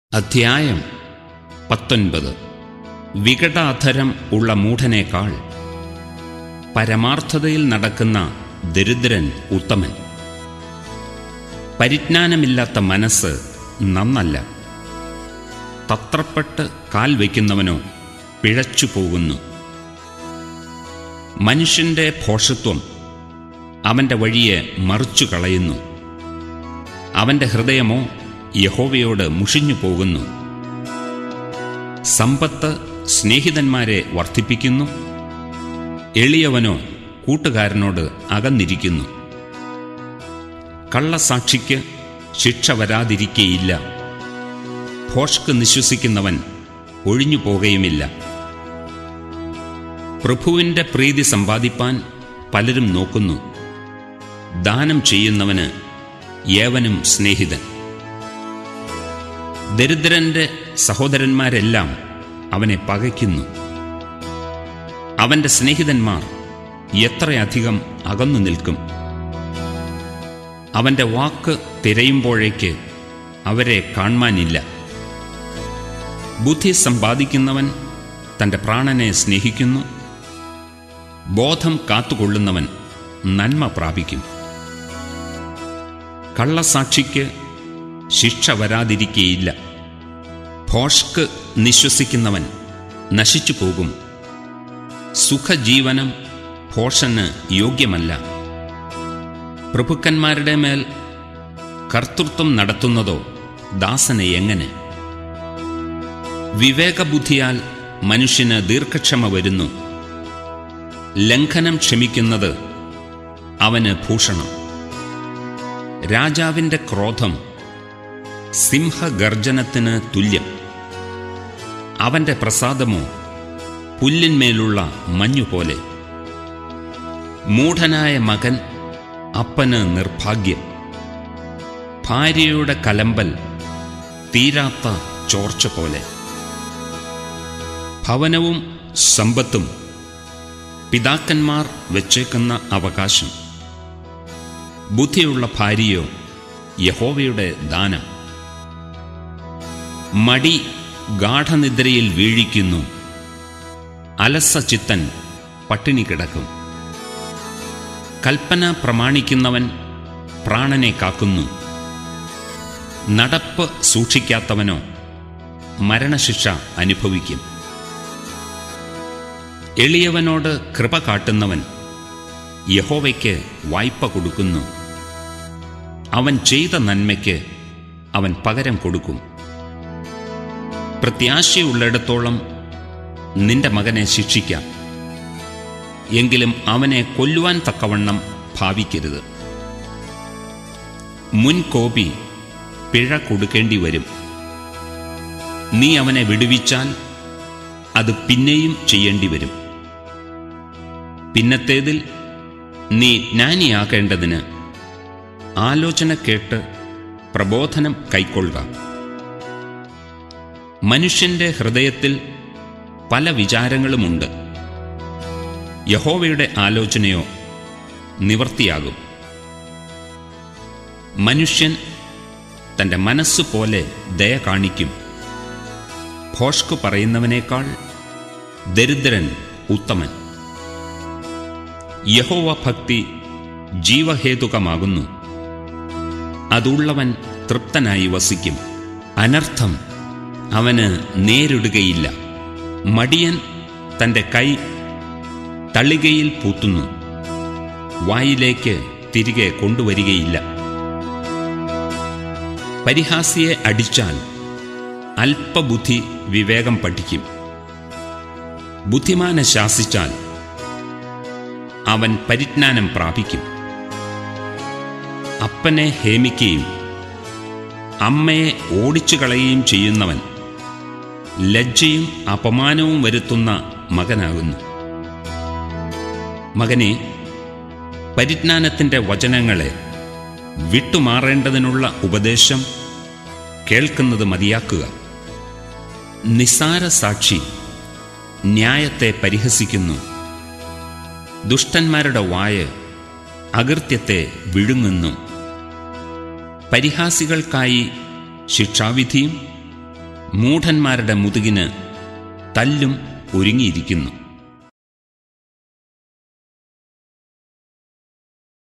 അധ്യായം പത്തൊൻപത് വികടാധരം ഉള്ള മൂഢനേക്കാൾ പരമാർത്ഥതയിൽ നടക്കുന്ന ദരിദ്രൻ ഉത്തമൻ പരിജ്ഞാനമില്ലാത്ത മനസ്സ് നന്നല്ല തത്രപ്പെട്ട് കാൽ വയ്ക്കുന്നവനോ പിഴച്ചു പോകുന്നു മനുഷ്യന്റെ ഭോഷത്വം അവന്റെ വഴിയെ മറിച്ചു കളയുന്നു അവന്റെ ഹൃദയമോ യഹോവയോട് മുഷിഞ്ഞു പോകുന്നു സമ്പത്ത് സ്നേഹിതന്മാരെ വർദ്ധിപ്പിക്കുന്നു എളിയവനോ കൂട്ടുകാരനോട് അകന്നിരിക്കുന്നു കള്ളസാക്ഷിക്ക് ശിക്ഷ വരാതിരിക്കേയില്ല ഭോഷ്ക്ക് നിശ്വസിക്കുന്നവൻ ഒഴിഞ്ഞു പോകുകയുമില്ല പ്രഭുവിൻ്റെ പ്രീതി സമ്പാദിപ്പാൻ പലരും നോക്കുന്നു ദാനം ചെയ്യുന്നവന് ഏവനും സ്നേഹിതൻ ദരിദ്രന്റെ സഹോദരന്മാരെല്ലാം അവനെ പകയ്ക്കുന്നു അവന്റെ സ്നേഹിതന്മാർ എത്രയധികം അകന്നു നിൽക്കും അവന്റെ വാക്ക് തിരയുമ്പോഴേക്ക് അവരെ കാണാനില്ല ബുദ്ധി സമ്പാദിക്കുന്നവൻ തന്റെ പ്രാണനെ സ്നേഹിക്കുന്നു ബോധം കാത്തുകൊള്ളുന്നവൻ നന്മ പ്രാപിക്കും കള്ളസാക്ഷിക്ക് ശിക്ഷ വരാതിരിക്കേയില്ല ഭോഷ്ക്ക് നിശ്വസിക്കുന്നവൻ നശിച്ചു പോകും സുഖജീവനം ഭോഷന് യോഗ്യമല്ല പ്രഭുക്കന്മാരുടെ മേൽ കർത്തൃത്വം നടത്തുന്നതോ ദാസനെ എങ്ങനെ വിവേകബുദ്ധിയാൽ മനുഷ്യന് ദീർഘക്ഷമ വരുന്നു ലംഘനം ക്ഷമിക്കുന്നത് അവന് ഭൂഷണം രാജാവിൻ്റെ ക്രോധം സിംഹഗർജനത്തിന് തുല്യം അവന്റെ പ്രസാദമോ പുല്ലിന്മേലുള്ള മഞ്ഞുപോലെ മൂഢനായ മകൻ അപ്പന് നിർഭാഗ്യം ഭാര്യയുടെ കലമ്പൽ തീരാത്ത ചോർച്ച പോലെ ഭവനവും സമ്പത്തും പിതാക്കന്മാർ വെച്ചേക്കുന്ന അവകാശം ബുദ്ധിയുള്ള ഭാര്യയോ യഹോവയുടെ ദാനം മടി ഗാഠനിദ്രയിൽ വീഴിക്കുന്നു അലസചിത്തൻ പട്ടിണി കിടക്കും കൽപ്പന പ്രമാണിക്കുന്നവൻ പ്രാണനെ കാക്കുന്നു നടപ്പ് സൂക്ഷിക്കാത്തവനോ മരണശിക്ഷ അനുഭവിക്കും എളിയവനോട് കൃപ കാട്ടുന്നവൻ യഹോവയ്ക്ക് വായ്പ കൊടുക്കുന്നു അവൻ ചെയ്ത നന്മയ്ക്ക് അവൻ പകരം കൊടുക്കും പ്രത്യാശയുള്ളിടത്തോളം നിന്റെ മകനെ ശിക്ഷിക്കാം എങ്കിലും അവനെ കൊല്ലുവാൻ തക്കവണ്ണം ഭാവിക്കരുത് മുൻകോപി പിഴ കൊടുക്കേണ്ടി വരും നീ അവനെ വിടുവിച്ചാൽ അത് പിന്നെയും ചെയ്യേണ്ടി വരും പിന്നത്തേതിൽ നീ ജ്ഞാനിയാകേണ്ടതിന് ആലോചന കേട്ട് പ്രബോധനം കൈക്കൊള്ളുക മനുഷ്യന്റെ ഹൃദയത്തിൽ പല വിചാരങ്ങളുമുണ്ട് യഹോവയുടെ ആലോചനയോ നിവർത്തിയാകും മനുഷ്യൻ തൻ്റെ മനസ്സുപോലെ ദയ കാണിക്കും ഭോഷ്കു പറയുന്നവനേക്കാൾ ദരിദ്രൻ ഉത്തമൻ യഹോവ ഭക്തി ജീവഹേതുകമാകുന്നു അതുള്ളവൻ തൃപ്തനായി വസിക്കും അനർത്ഥം അവന് നേരിടുകയില്ല മടിയൻ തൻ്റെ കൈ തള്ളികയിൽ പൂത്തുന്നു വായിലേക്ക് തിരികെ കൊണ്ടുവരികയില്ല പരിഹാസിയെ അടിച്ചാൽ അല്പബുദ്ധി വിവേകം പഠിക്കും ബുദ്ധിമാനെ ശാസിച്ചാൽ അവൻ പരിജ്ഞാനം പ്രാപിക്കും അപ്പനെ ഹേമിക്കുകയും അമ്മയെ ഓടിച്ചു കളയുകയും ചെയ്യുന്നവൻ ലജ്ജയും അപമാനവും വരുത്തുന്ന മകനാകുന്നു മകനെ പരിജ്ഞാനത്തിൻ്റെ വചനങ്ങളെ വിട്ടുമാറേണ്ടതിനുള്ള ഉപദേശം കേൾക്കുന്നത് മതിയാക്കുക നിസാര സാക്ഷി ന്യായത്തെ പരിഹസിക്കുന്നു ദുഷ്ടന്മാരുടെ വായ അകൃത്യത്തെ വിഴുങ്ങുന്നു പരിഹാസികൾക്കായി ശിക്ഷാവിധിയും മൂഢന്മാരുടെ മുതുകിന് തല്ലും ഒരുങ്ങിയിരിക്കുന്നു